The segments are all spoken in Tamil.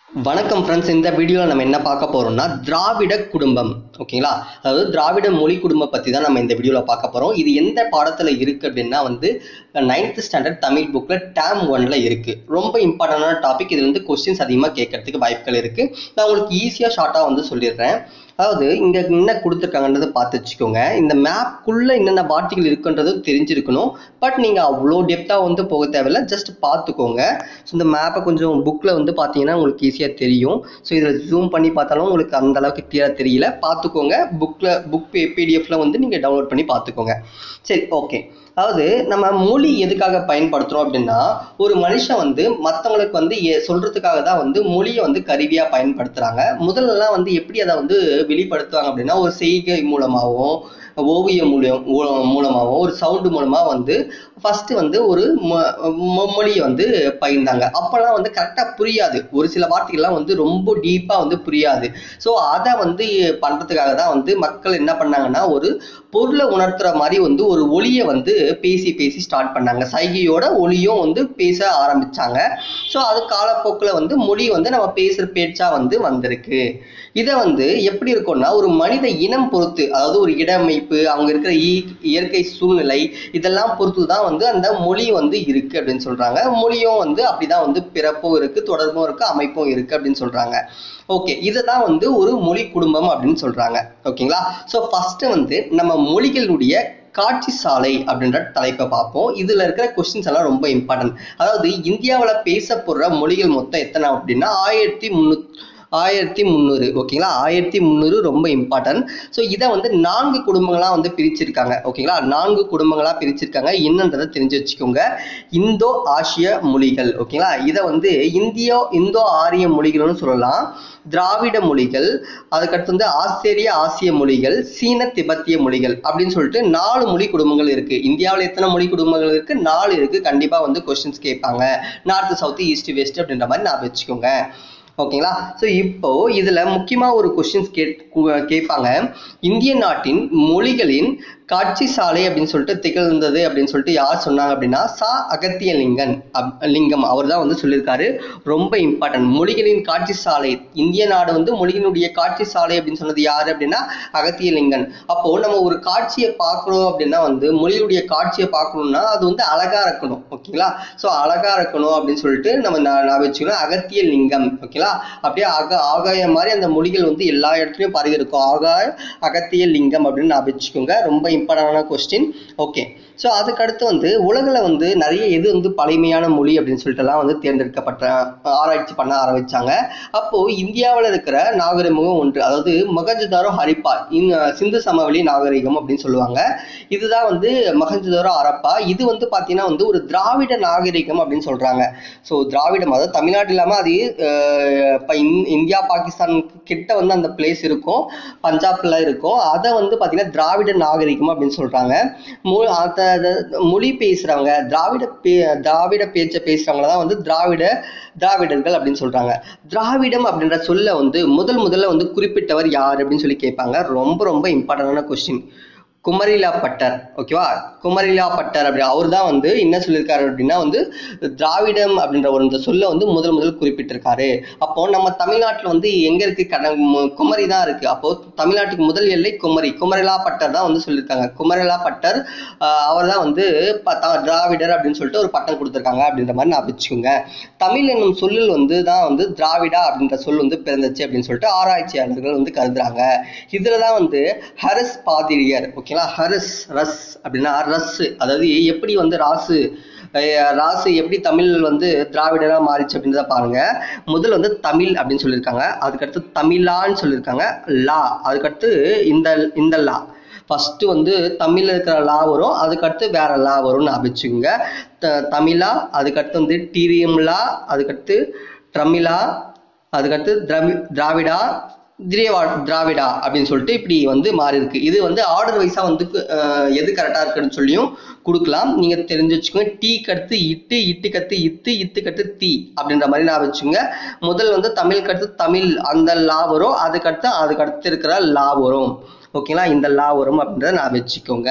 வணக்கம் ஃப்ரெண்ட்ஸ் இந்த வீடியோவில் நம்ம என்ன பார்க்க போறோம்னா திராவிட குடும்பம் ஓகேங்களா அதாவது திராவிட மொழி குடும்பம் பற்றி தான் நம்ம இந்த வீடியோவில் பார்க்க போகிறோம் இது எந்த பாடத்தில் இருக்குது அப்படின்னா வந்து நைன்த் ஸ்டாண்டர்ட் தமிழ் புக்கில் டேம் ஒன்ல இருக்குது ரொம்ப இம்பார்ட்டண்டான டாபிக் இது வந்து கொஸ்டின்ஸ் அதிகமாக கேட்கறதுக்கு வாய்ப்புகள் இருக்குது நான் உங்களுக்கு ஈஸியாக ஷார்ட்டாக வந்து சொல்லிடுறேன் அதாவது இங்க என்ன கொடுத்துருக்காங்கன்றதை பார்த்து வச்சுக்கோங்க இந்த மேப்குள்ள என்னென்ன வார்த்தைகள் இருக்குன்றது தெரிஞ்சிருக்கணும் பட் நீங்க அவ்வளோ டெப்தா வந்து போக தேவையில்ல ஜஸ்ட் பார்த்துக்கோங்க ஸோ இந்த மேப்பை கொஞ்சம் புக்ல வந்து பார்த்தீங்கன்னா உங்களுக்கு ஈஸியாக தெரியும் ஸோ இதில் ஜூம் பண்ணி பார்த்தாலும் உங்களுக்கு அந்த அளவுக்கு கிளியராக தெரியல பார்த்துக்கோங்க புக்கில் புக் பிடிஎஃப்ல வந்து நீங்கள் டவுன்லோட் பண்ணி பார்த்துக்கோங்க சரி ஓகே அதாவது நம்ம மொழி எதுக்காக பயன்படுத்துறோம் அப்படின்னா ஒரு மனுஷன் வந்து மற்றவங்களுக்கு வந்து எ- சொல்றதுக்காக தான் வந்து மொழியை வந்து கருவியா பயன்படுத்துறாங்க முதல்லலாம் வந்து எப்படி அதை வந்து வெளிப்படுத்துவாங்க அப்படின்னா ஒரு செய்கை மூலமாகவும் ஓவியம் மூலியம் மூ- மூலமாகவும் ஒரு சவுண்டு மூலமா வந்து ஃபர்ஸ்ட் வந்து ஒரு மொ- மொ- மொழியை வந்து பயிர்ந்தாங்க அப்பெல்லாம் வந்து கரெக்டா புரியாது ஒரு சில வார்த்தைகள்லாம் வந்து ரொம்ப டீப்பா வந்து புரியாது ஸோ அதை வந்து பண்றதுக்காக தான் வந்து மக்கள் என்ன பண்ணாங்கன்னா ஒரு பொருளை உணர்த்துற மாதிரி வந்து ஒரு ஒளியை வந்து பேசி பேசி ஸ்டார்ட் பண்ணாங்க சைகையோட ஒளியும் வந்து பேச ஆரம்பிச்சாங்க ஸோ அது காலப்போக்கில் வந்து மொழி வந்து நம்ம பேசுற பேச்சா வந்து வந்திருக்கு இதை வந்து எப்படி இருக்கும்னா ஒரு மனித இனம் பொறுத்து அதாவது ஒரு இடமைப்பு அவங்க இருக்கிற ஈ- இயற்கை சூழ்நிலை இதெல்லாம் பொறுத்து தான் வந்து அந்த மொழி வந்து இருக்கு அப்படின்னு சொல்றாங்க மொழியும் வந்து அப்படிதான் வந்து பிறப்பும் இருக்கு தொடர்பும் இருக்கு அமைப்பும் இருக்கு அப்படின்னு சொல்றாங்க ஓகே இதை தான் வந்து ஒரு மொழி குடும்பம் அப்படின்னு சொல்றாங்க ஓகேங்களா ஸோ ஃபர்ஸ்ட் வந்து நம்ம மொழிகளுடைய காட்சி சாலை அப்படின்ற தலைப்பை பார்ப்போம் இதுல இருக்கிற கொஸ்டின்ஸ் எல்லாம் ரொம்ப இம்பார்ட்டன்ட் அதாவது இந்தியாவுல பேசப்படுற மொழிகள் மொத்தம் எத்தனை அப்படின்னா ஆயிரத்தி முந்நூத் ஆயிரத்தி முந்நூறு ஓகேங்களா ஆயிரத்தி முந்நூறு ரொம்ப இம்பார்ட்டன்ட் ஸோ இதை வந்து நான்கு குடும்பங்களா வந்து பிரிச்சிருக்காங்க ஓகேங்களா நான்கு குடும்பங்களா பிரிச்சிருக்காங்க என்னன்றதை தெரிஞ்சு வச்சுக்கோங்க இந்தோ ஆசிய மொழிகள் ஓகேங்களா இதை வந்து இந்தியோ இந்தோ ஆரிய மொழிகள்னு சொல்லலாம் திராவிட மொழிகள் அதுக்கடுத்து வந்து ஆஸ்திரேலிய ஆசிய மொழிகள் சீன திபெத்திய மொழிகள் அப்படின்னு சொல்லிட்டு நாலு மொழி குடும்பங்கள் இருக்கு இந்தியாவில் எத்தனை மொழி குடும்பங்கள் இருக்கு நாலு இருக்கு கண்டிப்பா வந்து கொஸ்டின்ஸ் கேட்பாங்க நார்த் சவுத் ஈஸ்ட் வெஸ்ட் அப்படின்ற மாதிரி நான் வச்சுக்கோங்க ஓகேங்களா ஸோ இப்போ இதுல முக்கியமா ஒரு கொஸ்டின்ஸ் கேட் கு- கேட்பாங்க இந்திய நாட்டின் மொழிகளின் காட்சி சாலை அப்படின்னு சொல்லிட்டு திகழ்ந்தது அப்படின்னு சொல்லிட்டு யார் சொன்னாங்க அப்படின்னா சா அகத்திய லிங்கன் அப்- லிங்கம் அவர் தான் வந்து சொல்லியிருக்காரு ரொம்ப இம்பார்ட்டன்ட் மொழிகளின் காட்சி சாலை இந்திய நாடு வந்து மொழியினுடைய காட்சி சாலை அப்படின்னு சொன்னது யாரு அப்படின்னா அகத்திய லிங்கன் அப்போ நம்ம ஒரு காட்சியை பார்க்கணும் அப்படின்னா வந்து மொழியுடைய காட்சியை பார்க்கணும்னா அது வந்து அழகா இருக்கணும் ஓகேங்களா ஸோ அழகா இருக்கணும் அப்படின்னு சொல்லிட்டு நம்ம நான் நான் வச்சுக்கணும் அகத்திய லிங்கம் ஓகேங்களா அப்படியே ஆக ஆகாயம் மாதிரி அந்த மொழிகள் வந்து எல்லா இடத்துலயும் பரவி இருக்கும் ஆகாய அகத்திய லிங்கம் அப்படின்னு நான் வச்சுக்கோங்க ரொம்ப இம்பார்ட்டன்டான கொஸ்டின் ஓகே ஸோ அதுக்கடுத்து வந்து உலகில் வந்து நிறைய எது வந்து பழமையான மொழி அப்படின்னு சொல்லிட்டுலாம் வந்து தேர்ந்தெடுக்கப்பட்ட ஆராய்ச்சி பண்ண ஆரம்பிச்சாங்க அப்போ இந்தியாவில் இருக்கிற நாகரிகமும் ஒன்று அதாவது மொகஞ்சதாரோ ஹரிப்பா இந்த சிந்து சமவெளி நாகரிகம் அப்படின்னு சொல்லுவாங்க இதுதான் வந்து மொகஞ்சதாரோ ஹரப்பா இது வந்து பார்த்தீங்கன்னா வந்து ஒரு திராவிட நாகரிகம் அப்படின்னு சொல்றாங்க ஸோ திராவிடம் அதாவது தமிழ்நாடு இல்லாமல் அது அஹ், இப்ப இந்- இந்தியா பாகிஸ்தான் கிட்ட வந்து அந்த பிளேஸ் இருக்கும் பஞ்சாப்ல இருக்கும் அதை வந்து பார்த்தீங்கன்னா திராவிட நாகரிகம் அப்படின்னு சொல்றாங்க மொ- அந்த அந்த மொழி பேசுறவங்க திராவிட பே திராவிட பேச்சை பேசுறவங்க தான் வந்து திராவிட திராவிடர்கள் அப்படின்னு சொல்றாங்க திராவிடம் அப்படின்ற சொல்ல வந்து முதல் முதல்ல வந்து குறிப்பிட்டவர் யார் அப்படின்னு சொல்லி கேட்பாங்க ரொம்ப ரொம்ப இம்பார்ட்டன்டான கொஸ்டின் குமரிலா பட்டர் ஓகேவா குமரிலா பட்டர் அப்படி அவர் தான் வந்து என்ன சொல்லியிருக்காரு அப்படின்னா வந்து திராவிடம் அப்படின்ற ஒரு இந்த சொல்ல வந்து முதல் முதல் குறிப்பிட்டிருக்காரு அப்போ நம்ம தமிழ்நாட்டில் வந்து எங்க இருக்கு கட மு- குமரி தான் இருக்கு அப்போ தமிழ்நாட்டுக்கு முதல் எல்லை குமரி குமரிலா பட்டர் தான் வந்து சொல்லியிருக்காங்க குமரிலா பட்டர் அவர் தான் வந்து ப- த- திராவிடர் அப்படின்னு சொல்லிட்டு ஒரு பட்டம் கொடுத்துருக்காங்க அப்படின்ற மாதிரி நான் வச்சுக்கோங்க தமிழ் என்னும் சொல்லில் வந்து தான் வந்து திராவிடா அப்படின்ற சொல் வந்து பிறந்துச்சு அப்படின்னு சொல்லிட்டு ஆராய்ச்சியாளர்கள் வந்து கருதுறாங்க இதுல தான் வந்து ஹரஸ் பாதிரியர் ஓகேங்களா ஹரஸ் ரஸ் அப்படின்னா ரஸ் அதாவது எப்படி வந்து ராசு அஹ் ராசு எப்படி தமிழ் வந்து திராவிடரா மாறிச்சு அப்படின்றத பாருங்க முதல்ல வந்து தமிழ் அப்படின்னு சொல்லியிருக்காங்க அதுக்கடுத்து தமிழான்னு சொல்லியிருக்காங்க லா அதுக்கடுத்து இந்த இந்த லா ஃபர்ஸ்ட் வந்து தமிழ்ல இருக்கிற லா வரும் அதுக்கடுத்து வேற லா வரும்னு நான் வச்சுக்கோங்க த- தமிழா அதுக்கடுத்து வந்து டீரியம்லா அதுக்கடுத்து ட்ரமிழா அதுக்கடுத்து திராவி திராவிடா திரேவா திராவிடா அப்படின்னு சொல்லிட்டு இப்படி வந்து மாறி இருக்கு இது வந்து ஆர்டர் வைஸா வந்து அஹ், எது கரெக்டா இருக்குன்னு சொல்லியும் கொடுக்கலாம் நீங்க தெரிஞ்சு வச்சுக்கோங்க டீ கடுத்து இட்டு இட்டு கத்து இத்து இத்து கத்து தீ அப்படின்ற மாதிரி நான் வச்சுங்க முதல் வந்து தமிழ் கடுத்து தமிழ் அந்த லா வரும் அதுக்கடுத்து அதுக்கடுத்து இருக்கிற லா வரும் ஓகேங்களா இந்த லா வரும் அப்படின்றத நான் வச்சுக்கோங்க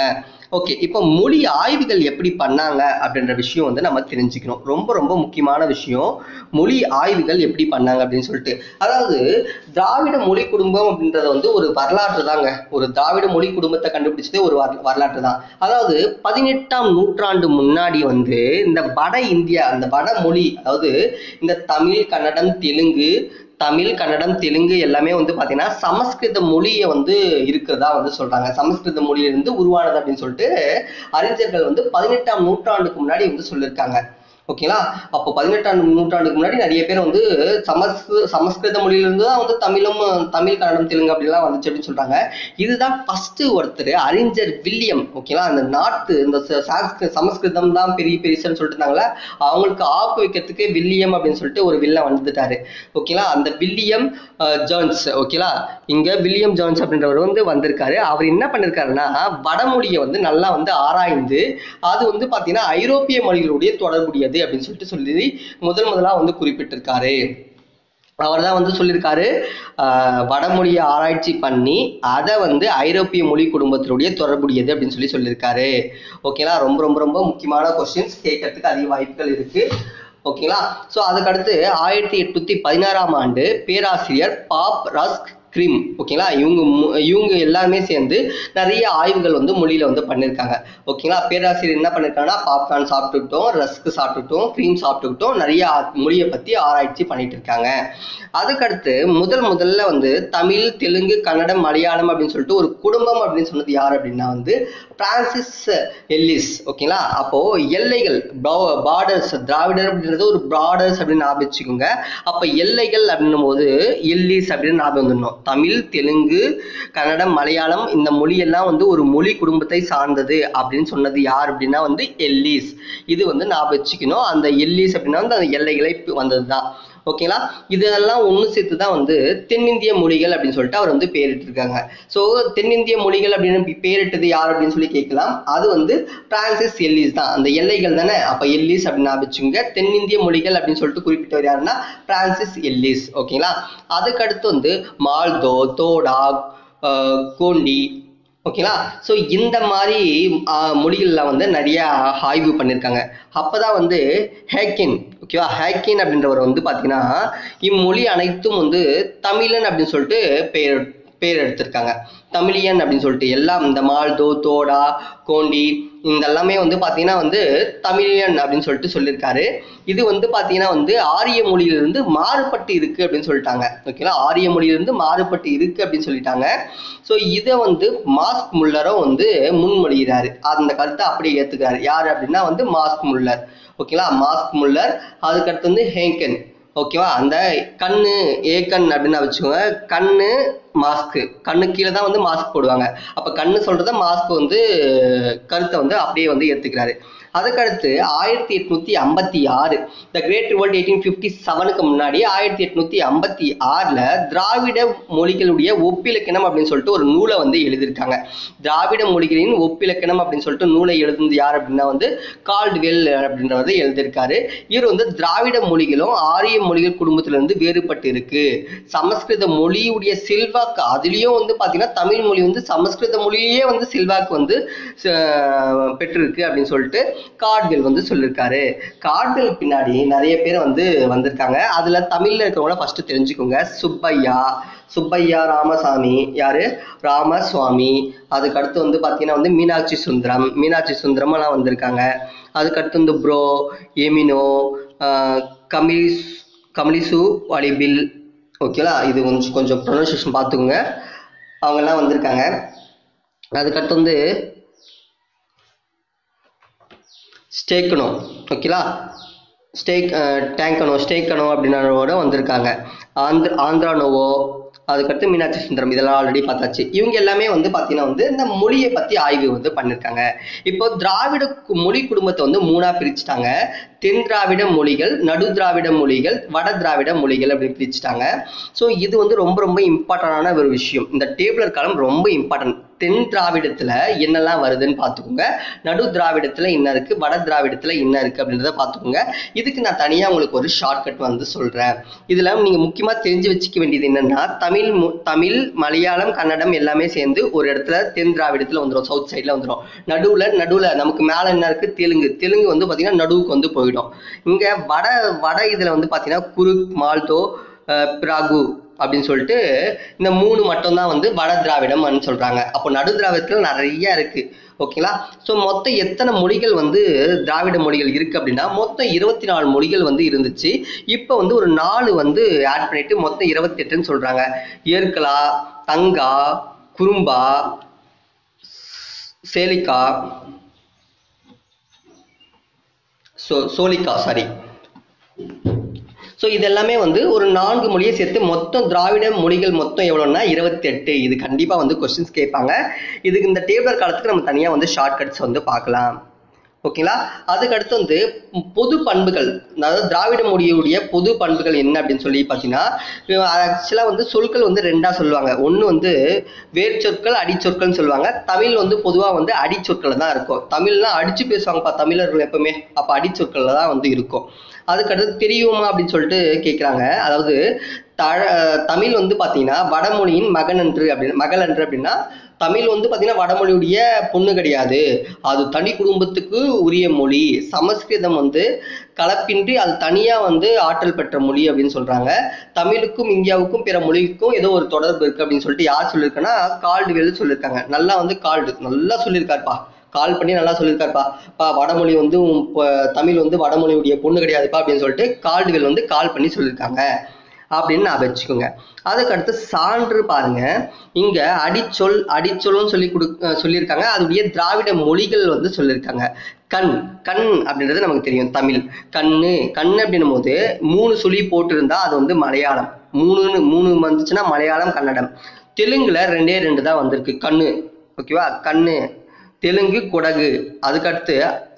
ஓகே இப்போ மொழி ஆய்வுகள் எப்படி பண்ணாங்க அப்படின்ற விஷயம் வந்து நம்ம தெரிஞ்சுக்கணும் ரொம்ப ரொம்ப முக்கியமான விஷயம் மொழி ஆய்வுகள் எப்படி பண்ணாங்க அப்படின்னு சொல்லிட்டு அதாவது திராவிட மொழி குடும்பம் அப்படின்றது வந்து ஒரு வரலாற்று தாங்க ஒரு திராவிட மொழி குடும்பத்தை கண்டுபிடிச்சதே ஒரு வர- வரலாற்று தான் அதாவது பதினெட்டாம் நூற்றாண்டு முன்னாடி வந்து இந்த வட இந்தியா அந்த வட மொழி அதாவது இந்த தமிழ் கன்னடம் தெலுங்கு தமிழ் கன்னடம் தெலுங்கு எல்லாமே வந்து பாத்தீங்கன்னா சமஸ்கிருத மொழியை வந்து இருக்கிறதா வந்து சொல்றாங்க சமஸ்கிருத மொழியிலிருந்து உருவானது அப்படின்னு சொல்லிட்டு அறிஞர்கள் வந்து பதினெட்டாம் நூற்றாண்டுக்கு முன்னாடி வந்து சொல்லியிருக்காங்க ஓகேங்களா அப்போ பதினெட்டாம் நூற்றாண்டுக்கு முன்னாடி நிறைய பேர் வந்து சமஸ்கிரு சமஸ்கிருத மொழியிலிருந்து தான் வந்து தமிழும் தமிழ் கன்னடம் தெலுங்கு அப்படிலாம் வந்துச்சு அப்படின்னு சொல்றாங்க இதுதான் ஃபர்ஸ்ட் ஒருத்தர் அறிஞர் வில்லியம் ஓகேங்களா அந்த நாட்டு இந்த ச- சான்ஸ்கிரு- சமஸ்கிருதம் தான் பெரிய பெருசுன்னு சொல்லிட்டு இருந்தாங்களா அவங்களுக்கு ஆப்பு வைக்கிறதுக்கு வில்லியம் அப்படின்னு சொல்லிட்டு ஒரு வில்லன் வந்துட்டாரு ஓகேங்களா அந்த வில்லியம் அஹ், ஜோன்ஸ் ஓகேங்களா இங்க வில்லியம் ஜோன்ஸ் அப்படின்றவர் வந்து வந்திருக்காரு அவர் என்ன பண்ணிருக்காருன்னா வடமொழியை வந்து நல்லா வந்து ஆராய்ந்து அது வந்து பாத்தீங்கன்னா ஐரோப்பிய மொழிகளுடைய தொடர்புடையது அப்படின்னு சொல்லிட்டு சொல்லி முதல் முதலா வந்து குறிப்பிட்டிருக்காரு அவர் தான் வந்து சொல்லியிருக்காரு ஆஹ் வடமொழியை ஆராய்ச்சி பண்ணி அதை வந்து ஐரோப்பிய மொழி குடும்பத்தினுடைய தொடர்புடையது அப்படின்னு சொல்லி சொல்லியிருக்காரு ஓகேங்களா ரொம்ப ரொம்ப ரொம்ப முக்கியமான கொஸ்டின்ஸ் கேட்கறதுக்கு அதிக வாய்ப்புகள் இருக்கு ஓகேங்களா ஸோ அதுக்கடுத்து ஆயிரத்தி எட்நூத்தி பதினாறாம் ஆண்டு பேராசிரியர் பாப் ரஸ்க் கிரீம் ஓகேங்களா இவங்க மு- இவங்க எல்லாருமே சேர்ந்து நிறைய ஆய்வுகள் வந்து மொழியில வந்து பண்ணியிருக்காங்க ஓகேங்களா பேராசிரியர் என்ன பண்ணிருக்காங்கன்னா பாப்கார்ன் சாப்பிட்டுக்கிட்டோம் ரஸ்க் சாப்பிட்டுக்கிட்டோம் க்ரீம் சாப்பிட்டுக்கிட்டோம் நிறைய ஆ- மொழியை பத்தி ஆராய்ச்சி பண்ணிட்டு இருக்காங்க அதுக்கடுத்து முதல் முதல்ல வந்து தமிழ் தெலுங்கு கன்னடம் மலையாளம் அப்படின்னு சொல்லிட்டு ஒரு குடும்பம் அப்படின்னு சொன்னது யார் அப்படின்னா வந்து பிரான்சிஸ் எல்லிஸ் ஓகேங்களா அப்போ எல்லைகள் பார்டர்ஸ் திராவிடர் அப்படின்றது ஒரு பார்டர்ஸ் அப்படின்னு ஞாபகம் வச்சுக்கோங்க அப்ப எல்லைகள் அப்படின்னும் போது எல்லிஸ் அப்படின்னு ஞாபகம் வந்துடணும் தமிழ் தெலுங்கு கன்னடம் மலையாளம் இந்த மொழியெல்லாம் வந்து ஒரு மொழி குடும்பத்தை சார்ந்தது அப்படின்னு சொன்னது யார் அப்படின்னா வந்து எல்லிஸ் இது வந்து ஞாபகம் வச்சுக்கணும் அந்த எல்லிஸ் அப்படின்னா வந்து அந்த எல்லைகளை வந்ததுதான் ஓகேங்களா இதெல்லாம் ஒன்று சேர்த்து தான் வந்து தென்னிந்திய மொழிகள் அப்படின்னு சொல்லிட்டு அவர் வந்து பேரிட்டிருக்காங்க ஸோ தென்னிந்திய மொழிகள் அப்படின்னு பே- பேரிட்டது யார் அப்படின்னு சொல்லி கேட்கலாம் அது வந்து பிரான்சிஸ் எல்லிஸ் தான் அந்த எல்லைகள் தானே அப்போ எல்லிஸ் அப்படின்னு ஞாபகம் வச்சுக்கோங்க தென்னிந்திய மொழிகள் அப்படின்னு சொல்லிட்டு குறிப்பிட்டவர் யாருன்னா பிரான்சிஸ் எல்லிஸ் ஓகேங்களா அதுக்கடுத்து வந்து மால்தோ தோடா ஆஹ் கோண்டி ஓகேங்களா ஸோ இந்த மாதிரி ஆஹ், மொழிகள்ல வந்து நிறைய ஆய்வு பண்ணியிருக்காங்க அப்பதான் வந்து ஹேக்கின் ஓகேவா ஹேக்கின் அப்படின்றவர் வந்து பார்த்தீங்கன்னா இம்மொழி அனைத்தும் வந்து தமிழன் அப்படின்னு சொல்லிட்டு பெயர் பேர் எடுத்திருக்காங்க தமிழியன் அப்படின்னு சொல்லிட்டு எல்லாம் இந்த மால்தோ தோடா கோண்டி இந்த எல்லாமே வந்து பார்த்தீங்கன்னா வந்து தமிழியன் அப்படின்னு சொல்லிட்டு சொல்லியிருக்காரு இது வந்து பார்த்தீங்கன்னா வந்து ஆரிய மொழியிலிருந்து மாறுபட்டு இருக்கு அப்படின்னு சொல்லிட்டாங்க ஓகேங்களா ஆரிய மொழியிலிருந்து மாறுபட்டு இருக்கு அப்படின்னு சொல்லிட்டாங்க ஸோ இதை வந்து மாஸ்க் முல்லரும் வந்து முன்மொழிகிறாரு அந்த கருத்தை அப்படியே ஏத்துக்கிறாரு யார் அப்படின்னா வந்து மாஸ்க் முல்லர் ஓகேங்களா மாஸ்க் முல்லர் அதுக்கடுத்து வந்து ஹேங்கன் ஓகேவா அந்த கண்ணு ஏக்கன் அப்படின்னு வச்சுக்கோங்க கண்ணு மாஸ்க்கு கண்ணு கீழே தான் வந்து மாஸ்க் போடுவாங்க அப்ப கண்ணு சொல்றத மாஸ்க் வந்து கருத்தை வந்து அப்படியே வந்து ஏத்துக்கிறாரு அதுக்கடுத்து ஆயிரத்தி எட்நூத்தி ஐம்பத்தி ஆறு the great revolt eighteen fifty செவனுக்கு முன்னாடி ஆயிரத்தி எட்நூத்தி ஐம்பத்தி ஆறுல திராவிட மொழிகளுடைய ஒப்பிலக்கணம் அப்படின்னு சொல்லிட்டு ஒரு நூலை வந்து எழுதியிருக்காங்க திராவிட மொழிகளின் ஒப்பிலக்கணம் அப்படின்னு சொல்லிட்டு நூலை எழுதுனது யார் அப்படின்னா வந்து கால்ட்வெல் அப்படின்றவர் எழுதியிருக்காரு இவர் வந்து திராவிட மொழிகளும் ஆரிய மொழிகள் குடும்பத்திலிருந்து வேறுபட்டு இருக்கு சமஸ்கிருத மொழியுடைய செல்வாக்கு அதுலயும் வந்து பாத்தீங்கன்னா தமிழ் மொழி வந்து சமஸ்கிருத மொழியே வந்து செல்வாக்கு வந்து ச- பெற்றிருக்கு அப்படின்னு சொல்லிட்டு கார்ட்வெல் வந்து சொல்லியிருக்காரு கார்ட்வெல் பின்னாடி நிறைய பேர் வந்து வந்திருக்காங்க அதுல தமிழ்ல இருக்கிறவங்கள ஃபர்ஸ்ட் தெரிஞ்சுக்கோங்க சுப்பையா சுப்பையா ராமசாமி யாரு ராமசுவாமி அதுக்கு அடுத்து வந்து பாத்தீங்கன்னா வந்து மீனாட்சி சுந்தரம் மீனாட்சி சுந்தரம் எல்லாம் வந்திருக்காங்க அதுக்கடுத்து வந்து ப்ரோ எமினோ ஆஹ் கமிலிஸ் கமலிசு வலிபில் ஓகேங்களா இது கொஞ்சம் கொஞ்சம் ப்ரொனன்சியேஷன் பார்த்துக்கோங்க அவங்கெல்லாம் வந்திருக்காங்க அதுக்கடுத்து வந்து ஸ்டேக்கனோ ஓகேங்களா ஸ்டேக் டேங்கனோ ஸ்டேக்கனோ அப்படின்னோட வந்திருக்காங்க ஆந்திர ஆந்திரா நோவோ அதுக்கடுத்து மீனாட்சி சுந்தரம் இதெல்லாம் ஆல்ரெடி பார்த்தாச்சு இவங்க எல்லாமே வந்து பார்த்தீங்கன்னா வந்து இந்த மொழியை பற்றி ஆய்வு வந்து பண்ணியிருக்காங்க இப்போ திராவிட கு- மொழி குடும்பத்தை வந்து மூணா பிரிச்சுட்டாங்க தென் திராவிட மொழிகள் நடு திராவிட மொழிகள் வட திராவிட மொழிகள் அப்படின்னு பிரிச்சுட்டாங்க ஸோ இது வந்து ரொம்ப ரொம்ப இம்பார்ட்டண்டான ஒரு விஷயம் இந்த டேபிளர் காலம் ரொம்ப இம்பார்ட்டன்ட் தென் திராவிடத்துல என்னெல்லாம் வருதுன்னு பார்த்துக்கோங்க நடு திராவிடத்துல என்ன இருக்கு வட திராவிடத்துல என்ன இருக்கு அப்படின்றத பார்த்துக்கோங்க இதுக்கு நான் தனியா உங்களுக்கு ஒரு ஷார்ட்கட் வந்து சொல்றேன் இதுல நீங்க முக்கியமா தெரிஞ்சு வச்சுக்க வேண்டியது என்னன்னா தமிழ் மு- தமிழ் மலையாளம் கன்னடம் எல்லாமே சேர்ந்து ஒரு இடத்துல தென் திராவிடத்துல வந்துடும் சவுத் சைட்ல வந்துடும் நடுவுல நடுவுல நமக்கு மேல என்ன இருக்கு தெலுங்கு தெலுங்கு வந்து பாத்தீங்கன்னா நடுவுக்கு வந்து போயிடும் இங்க வட வட இதுல வந்து பாத்தீங்கன்னா குருக் மால்தோ அஹ், பிராகு அப்படின்னு சொல்லிட்டு இந்த மூணு மட்டும்தான் வந்து வட திராவிடம்னு சொல்றாங்க அப்போ நடு திராவிடத்துல நிறைய இருக்கு ஓகேங்களா ஸோ மொத்தம் எத்தனை மொழிகள் வந்து திராவிட மொழிகள் இருக்கு அப்படின்னா மொத்தம் இருபத்தி நாலு மொழிகள் வந்து இருந்துச்சு இப்போ வந்து ஒரு நாலு வந்து ஆட் பண்ணிட்டு மொத்தம் இருபத்தி எட்டுன்னு சொல்றாங்க ஏற்கலா தங்கா குறும்பா சேலிக்கா சோ சோலிக்கா சாரி ஸோ இது எல்லாமே வந்து ஒரு நான்கு மொழியை சேர்த்து மொத்தம் திராவிட மொழிகள் மொத்தம் எவ்வளோன்னா இருபத்தெட்டு இது கண்டிப்பாக வந்து கொஸ்டின்ஸ் கேட்பாங்க இதுக்கு இந்த டேபிளர் காலத்துக்கு நம்ம தனியாக வந்து ஷார்ட்கட்ஸ் வந்து பார்க்கலாம் ஓகேங்களா அதுக்கு அடுத்து வந்து பொது பண்புகள் அதாவது திராவிட மொழியுடைய பொது பண்புகள் என்ன அப்படின்னு சொல்லி பார்த்தீங்கன்னா ஆக்சுவலாக வந்து சொற்கள் வந்து ரெண்டா சொல்லுவாங்க ஒன்று வந்து வேர்ச்சொற்கள் அடிச்சொற்கள்னு சொல்லுவாங்க தமிழ் வந்து பொதுவாக வந்து அடிச்சொற்கள் தான் இருக்கும் தமிழ்லாம் அடிச்சு பேசுவாங்கப்பா தமிழர்கள் எப்பவுமே அப்போ அடிச்சொற்கள் தான் வந்து இருக்கும் அதுக்கடுத்து தெரியுமா அப்படின்னு சொல்லிட்டு கேட்குறாங்க அதாவது தழ தமிழ் வந்து பார்த்தீங்கன்னா வடமொழியின் மகனன்று அப்படின்னு மகளன்று அப்படின்னா தமிழ் வந்து பார்த்தீங்கன்னா வடமொழியுடைய பொண்ணு கிடையாது அது தனி குடும்பத்துக்கு உரிய மொழி சமஸ்கிருதம் வந்து கலப்பின்றி அது தனியாக வந்து ஆற்றல் பெற்ற மொழி அப்படின்னு சொல்றாங்க தமிழுக்கும் இந்தியாவுக்கும் பிற மொழிக்கும் ஏதோ ஒரு தொடர்பு இருக்கு அப்படின்னு சொல்லிட்டு யார் சொல்லியிருக்கேன்னா கால்டுவெல் சொல்லியிருக்காங்க நல்லா வந்து கால்டு நல்லா சொல்லியிருக்காருப்பா கால் பண்ணி நல்லா சொல்லியிருக்காருப்பா பா வடமொழி வந்து உன் ப- தமிழ் வந்து வடமொழியுடைய பொண்ணு கிடையாதுப்பா அப்படின்னு சொல்லிட்டு கால்டுவெல் வந்து கால் பண்ணி சொல்லியிருக்காங்க அப்படின்னு நான் வச்சுக்கோங்க அதுக்கடுத்து சான்று பாருங்க இங்க அடிச்சொல் அடிச்சொல்னு சொல்லி கொடு அஹ் சொல்லியிருக்காங்க அதுடைய திராவிட மொழிகள் வந்து சொல்லியிருக்காங்க கண் கண் அப்படின்றது நமக்கு தெரியும் தமிழ் கண்ணு கண் அப்படின்னும் போது மூணு சொல்லி போட்டிருந்தா அது வந்து மலையாளம் மூணுன்னு மூணு வந்துச்சுன்னா மலையாளம் கன்னடம் தெலுங்குல ரெண்டே ரெண்டு தான் வந்திருக்கு கண்ணு ஓகேவா கண்ணு தெலுங்கு குடகு அதுக்கடுத்து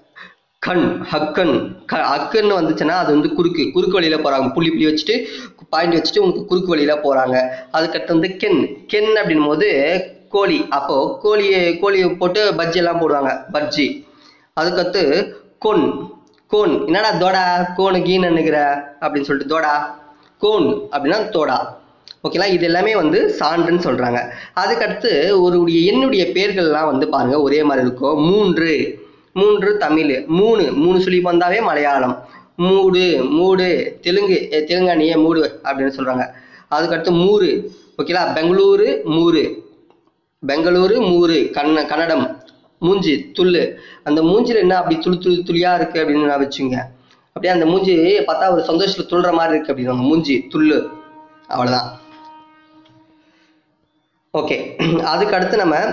கண் ஹக்கன் க ஹக்குன்னு வந்துச்சுன்னா அது வந்து குறுக்கு குறுக்கு வழியில போறாங்க புள்ளி புள்ளி வச்சுட்டு பாயிண்ட் வச்சுட்டு உனக்கு குறுக்கு வழியில போறாங்க அதுக்கடுத்து வந்து கென் கென் அப்படின்னும் போது கோழி அப்போ கோழி கோழி போட்டு பஜ்ஜி எல்லாம் போடுவாங்க பஜ்ஜி அதுக்கடுத்து கொன் கோன் என்னடா தோடா கோனு கீன்னு நினைக்கிற அப்படின்னு சொல்லிட்டு தோடா கோன் அப்படின்னா தோடா ஓகேங்களா இது எல்லாமே வந்து சான்றுன்னு சொல்றாங்க அதுக்கடுத்து ஒருடைய எண்ணுடைய பேர்கள்லாம் வந்து பாருங்க ஒரே மாதிரி இருக்கும் மூன்று மூன்று தமிழ் மூணு மூணு சொல்லி வந்தாவே மலையாளம் மூடு மூடு தெலுங்கு ஏ, தெலுங்கானியே மூடு அப்படின்னு சொல்றாங்க அதுக்கடுத்து மூரு ஓகேங்களா பெங்களூரு மூரு பெங்களூரு மூரு கண்ண கன்னடம் மூஞ்சி துள்ளு அந்த மூஞ்சில என்ன அப்படி துளி துளி துளியா இருக்கு அப்படின்னு நான் வச்சுங்க அப்படியே அந்த மூஞ்சி பார்த்தா ஒரு சந்தோஷத்துல துள்ளுற மாதிரி இருக்கு அப்படின்னு மூஞ்சி துள்ளு அவ்வளவுதான் ஓகே அதுக்கு அடுத்து நம்ம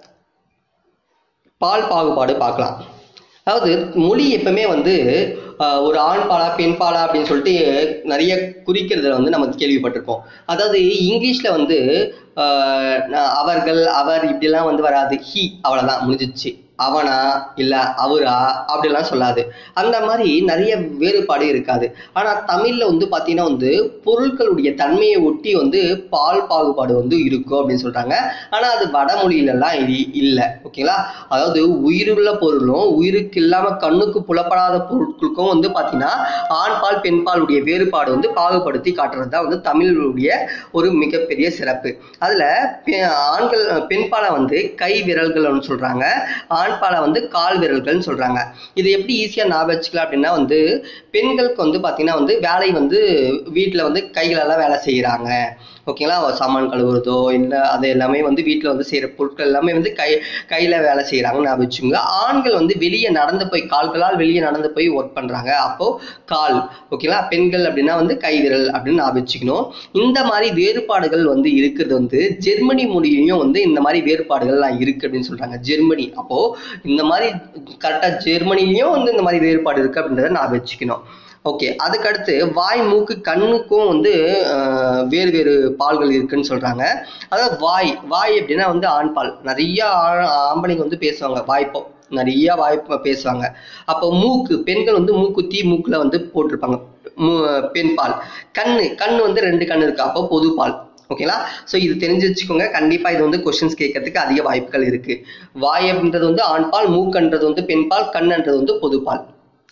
பால் பாகுபாடு பார்க்கலாம் அதாவது மொழி எப்பவுமே வந்து ஆஹ், ஒரு ஆண் பாலா பெண் பாலா அப்படின்னு சொல்லிட்டு நிறைய குறிக்கிறதுல வந்து நம்ம கேள்விப்பட்டிருப்போம் அதாவது இங்கிலீஷ்ல வந்து ஆஹ், நான் அவர்கள் அவர் இப்படிலாம் வந்து வராது ஹி அவ்வளவுதான் முடிஞ்சிச்சு அவனா இல்ல அவரா அப்படிலாம் சொல்லாது அந்த மாதிரி நிறைய வேறுபாடு இருக்காது ஆனா தமிழ்ல வந்து பாத்தீங்கன்னா வந்து பொருட்களுடைய தன்மையை ஒட்டி வந்து பால் பாகுபாடு வந்து இருக்கும் அப்படின்னு சொல்றாங்க ஆனா அது வடமொழியில எல்லாம் இ- இல்ல ஓகேங்களா அதாவது உயிருள்ள பொருளும் உயிருக்கு இல்லாம கண்ணுக்கு புலப்படாத பொருட்களுக்கும் வந்து பாத்தீங்கன்னா ஆண் பால் பெண் பாலுடைய வேறுபாடு வந்து பாகுபடுத்தி காட்டுறது தான் வந்து தமிழுடைய ஒரு மிகப்பெரிய சிறப்பு அதுல பெ- ஆண்கள் பெண் பாலை வந்து கை விரல்கள்னு சொல்றாங்க ஆண் பாலை வந்து கால் விரல்கள்னு சொல்றாங்க இது எப்படி ஈஸியா ஞாபகம் வச்சுக்கலாம் அப்படின்னா வந்து பெண்களுக்கு வந்து பாத்தீங்கன்னா வந்து வேலை வந்து வீட்டுல வந்து கைகளால வேலை செய்யறாங்க ஓகேங்களா சாமான் கழுவுறதோ இல்லை அது எல்லாமே வந்து வீட்டில் வந்து செய்கிற பொருட்கள் எல்லாமே வந்து கை கையில் வேலை செய்கிறாங்கன்னு ஞாபகம் வச்சுக்கோங்க ஆண்கள் வந்து வெளியே நடந்து போய் கால்களால் வெளியே நடந்து போய் ஒர்க் பண்ணுறாங்க அப்போது கால் ஓகேங்களா பெண்கள் அப்படின்னா வந்து கை விரல் அப்படின்னு ஞாபகம் வச்சுக்கணும் இந்த மாதிரி வேறுபாடுகள் வந்து இருக்கிறது வந்து ஜெர்மனி மொழியிலையும் வந்து இந்த மாதிரி வேறுபாடுகள்லாம் இருக்கு அப்படின்னு சொல்றாங்க ஜெர்மனி அப்போ இந்த மாதிரி கரெக்டாக ஜெர்மனிலையும் வந்து இந்த மாதிரி வேறுபாடு இருக்கு அப்படின்றத ஞாபகம் வச்சுக்கணும் ஓகே அதுக்கடுத்து வாய் மூக்கு கண்ணுக்கும் வந்து ஆஹ், வேறு வேறு பால்கள் இருக்குன்னு சொல்றாங்க அதாவது வாய் வாய் எப்படின்னா வந்து ஆண் பால் நிறைய ஆ- ஆம்பளைங்க வந்து பேசுவாங்க வாய்ப்போ நிறைய வாய்ப்பு பேசுவாங்க அப்போ மூக்கு பெண்கள் வந்து மூக்குத்தி மூக்குல வந்து போட்டிருப்பாங்க மூ- பெண் பால் கண்ணு கண்ணு வந்து ரெண்டு கண்ணு இருக்கு அப்போ பொது பால் ஓகேங்களா ஸோ இது தெரிஞ்சு வச்சுக்கோங்க கண்டிப்பா இது வந்து கொஸ்டின்ஸ் கேட்கறதுக்கு அதிக வாய்ப்புகள் இருக்கு வாய் அப்படின்றது வந்து ஆண்பால் மூக்கன்றது வந்து பெண்பால் கண்ணுன்றது வந்து பொதுப்பால்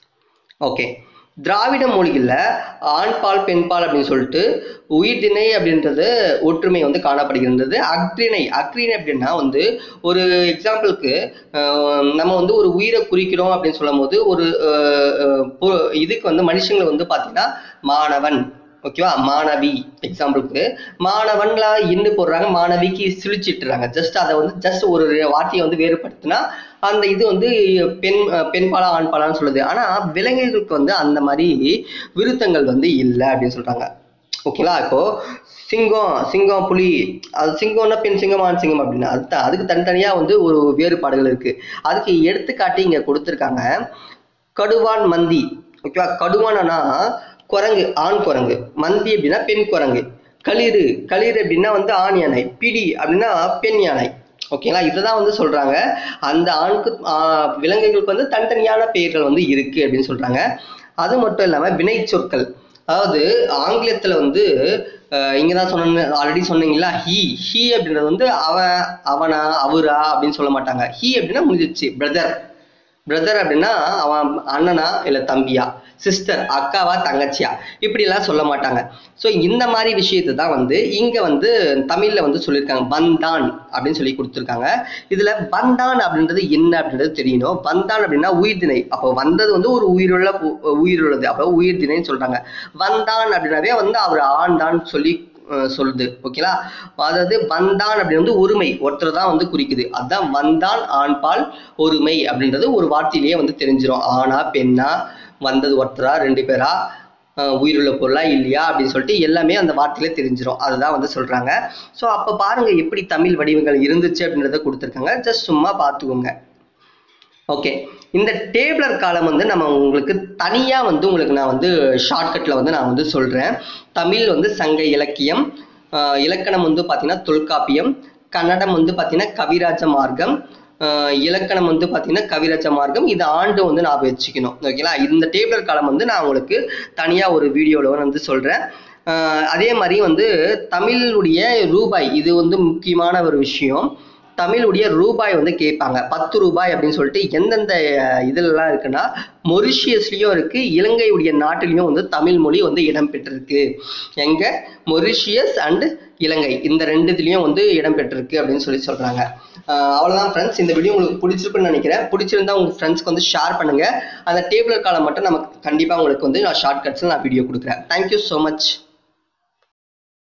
ஓகே திராவிட மொழிகளில் ஆண்பால் பெண்பால் அப்படின்னு சொல்லிட்டு உயிர்திணை அப்படின்றது ஒற்றுமை வந்து காணப்படுகின்றது அக்ரிணை அக்ரிணை அப்படின்னா வந்து ஒரு எக்ஸாம்பிளுக்கு நம்ம வந்து ஒரு உயிரை குறிக்கிறோம் அப்படின்னு சொல்லும் போது ஒரு அஹ், அஹ், பொ- இதுக்கு வந்து மனுஷங்களை வந்து பார்த்தீங்கன்னா மாணவன் ஓகேவா மாணவி எக்ஸாம்பிளுக்கு மாணவன்ல இன்னு போடுறாங்க மாணவிக்கு சிழிச்சிட்டுறாங்க ஜஸ்ட் அதை வந்து ஜஸ்ட் ஒரு வார்த்தையை வந்து வேறுபடுத்தினா அந்த இது வந்து பெண் அஹ் பெண்பாலா ஆண்பாலான்னு சொல்லுது ஆனா விலங்குகளுக்கு வந்து அந்த மாதிரி விருத்தங்கள் வந்து இல்லை அப்படின்னு சொல்றாங்க ஓகேங்களா இப்போ சிங்கம் சிங்கம் புலி அது சிங்கம்னா பெண் சிங்கம் ஆண் சிங்கம் அப்படின்னா அது அதுக்கு தனித்தனியா வந்து ஒரு வேறுபாடுகள் இருக்கு அதுக்கு எடுத்துக்காட்டி இங்க கொடுத்துருக்காங்க கடுவான் மந்தி ஓகேவா கடுவானா குரங்கு ஆண் குரங்கு மந்தி அப்படின்னா பெண் குரங்கு களிறு களிறு அப்படின்னா வந்து ஆண் யானை பிடி அப்படின்னா பெண் யானை ஓகேங்களா இதுதான் வந்து சொல்றாங்க அந்த ஆணுக்கு ஆஹ் விலங்குகளுக்கு வந்து தனித்தனியான பெயர்கள் வந்து இருக்கு அப்படின்னு சொல்றாங்க அது மட்டும் இல்லாம வினை சொற்கள் அதாவது ஆங்கிலத்துல வந்து அஹ் இங்கதான் சொன்ன ஆல்ரெடி சொன்னீங்களா ஹி ஹி அப்படின்றது வந்து அவன் அவனா அவரா அப்படின்னு சொல்ல மாட்டாங்க ஹி அப்படின்னா முடிஞ்சிச்சு பிரதர் பிரதர் அப்படின்னா அவன் அண்ணனா இல்ல தம்பியா சிஸ்டர் அக்காவா தங்கச்சியா இப்படி எல்லாம் சொல்ல மாட்டாங்க ஸோ இந்த மாதிரி விஷயத்தை தான் வந்து இங்க வந்து தமிழ்ல வந்து சொல்லியிருக்காங்க பந்தான் அப்படின்னு சொல்லி கொடுத்துருக்காங்க இதுல பந்தான் அப்படின்றது என்ன அப்படின்றது தெரியணும் பந்தான் அப்படின்னா உயிர்திணை அப்போ வந்தது வந்து ஒரு உயிருள்ள பு- உயிருள்ளது அப்போ உயிர்திணைன்னு சொல்றாங்க வந்தான் அப்படின்னாவே வந்து அவர் ஆண்டான் சொல்லி அஹ் சொல்லுது ஓகேங்களா அதாவது வந்தான் அப்படின்னு வந்து ஒருமை ஒருத்தர் தான் வந்து குறிக்குது அதான் வந்தான் ஆண்பால் ஒருமை அப்படின்றது ஒரு வார்த்தையிலேயே வந்து தெரிஞ்சிரும் ஆணா பெண்ணா வந்தது ஒருத்தரா ரெண்டு பேரா அஹ் உயிருள்ள பொருளா இல்லையா அப்படின்னு சொல்லிட்டு எல்லாமே அந்த வார்த்தையில தெரிஞ்சிரும் அதுதான் வந்து சொல்றாங்க ஸோ அப்ப பாருங்க எப்படி தமிழ் வடிவங்கள் இருந்துச்சு அப்படின்றத கொடுத்துருக்காங்க ஜஸ்ட் சும்மா பார்த்துக்கோங்க ஓகே இந்த டேபிளர் காலம் வந்து நம்ம உங்களுக்கு தனியா வந்து உங்களுக்கு நான் வந்து ஷார்ட்கட்ல வந்து நான் வந்து சொல்றேன் தமிழ் வந்து சங்க இலக்கியம் ஆஹ் இலக்கணம் வந்து பார்த்தீங்கன்னா தொல்காப்பியம் கன்னடம் வந்து பார்த்தீங்கன்னா கவிராஜ மார்க்கம் ஆஹ் இலக்கணம் வந்து பார்த்தீங்கன்னா கவிராஜ மார்க்கம் இது ஆண்டு வந்து நான் வச்சுக்கணும் ஓகேங்களா இந்த டேபிளர் காலம் வந்து நான் உங்களுக்கு தனியா ஒரு வீடியோல வந்து சொல்றேன் ஆஹ் அதே மாதிரி வந்து தமிழுடைய ரூபாய் இது வந்து முக்கியமான ஒரு விஷயம் தமிழுடைய ரூபாய் வந்து கேட்பாங்க பத்து ரூபாய் அப்படின்னு சொல்லிட்டு எந்தெந்த அஹ், இதுலலாம் இருக்குன்னா மொரிஷியஸ்லயும் இருக்கு இலங்கையுடைய நாட்டிலையும் வந்து தமிழ் மொழி வந்து இடம்பெற்றிருக்கு எங்க மொரிஷியஸ் அண்ட் இலங்கை இந்த ரெண்டுத்துலயும் வந்து இடம்பெற்றிருக்கு அப்படின்னு சொல்லி சொல்றாங்க அஹ், அவ்வளவுதான் ஃப்ரெண்ட்ஸ் இந்த வீடியோ உங்களுக்கு பிடிச்சிருக்குன்னு நினைக்கிறேன் பிடிச்சிருந்தா உங்க ஃப்ரெண்ட்ஸ்க்கு வந்து ஷேர் பண்ணுங்க அந்த டேபிள் காலம் மட்டும் நமக்கு கண்டிப்பா உங்களுக்கு வந்து நான் ஷார்ட் கட்ஸ்ல நான் வீடியோ கொடுக்குறேன் தேங்க்யூ ஸோ மச்